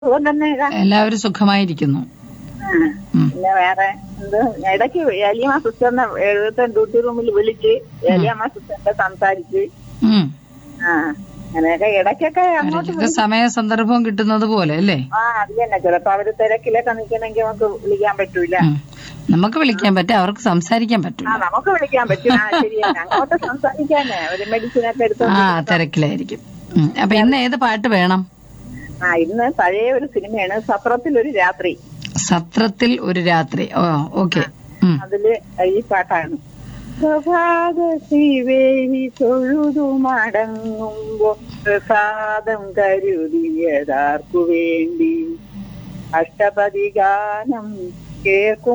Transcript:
സുഖം തന്നെ എല്ലാവരും സുഖമായിരിക്കുന്നു ഉം. പിന്നെ വേറെ എന്ത് ഇടയ്ക്ക് ഏലിയമ്മ സിസ്റ്ററിനെ എഴുപത്തൻ ഡ്യൂട്ടി റൂമിൽ വിളിച്ച് ഏലിയമ്മ സിസ്റ്ററിന്റെ സംസാരിച്ച് ഉം. ആ അങ്ങനെയൊക്കെ ഇടയ്ക്കൊക്കെ അങ്ങോട്ട് ഇടയ്ക്കൊക്കെ സമയ സന്ദർഭവും കിട്ടുന്നത് പോലെ അല്ലേ ആ അത് തന്നെ ചിലപ്പോ അവര് തിരക്കിലൊക്കെ നിൽക്കണമെങ്കിൽ നമുക്ക് വിളിക്കാൻ പറ്റൂല ഉം. നമുക്ക് വിളിക്കാൻ പറ്റും അവർക്ക് സംസാരിക്കാൻ ആ പറ്റില്ല നമുക്ക് വിളിക്കാൻ പറ്റും ആ ശരിയാണ് അങ്ങോട്ട് സംസാരിക്കാനേ ഒരു മെഡിസിൻ ഒക്കെ എടുത്തു ആ തിരക്കിലായിരിക്കും ഉം. അപ്പൊ ഇന്ന് ഏത് പാട്ട് വേണം ആ ഇന്ന് പഴയ ഒരു സിനിമയാണ് സത്രത്തിൽ ഒരു രാത്രി സത്രത്തിൽ ഒരു രാത്രി ഓ ഓക്കെ അതില് ഈ പാട്ടാണ് പ്രഭാത ശിവേലി തൊഴുതു മടങ്ങുമ്പോ പ്രസാദം കരുതിയതാർക്കു വേണ്ടി അഷ്ടപതി ഗാനം കേൾക്കും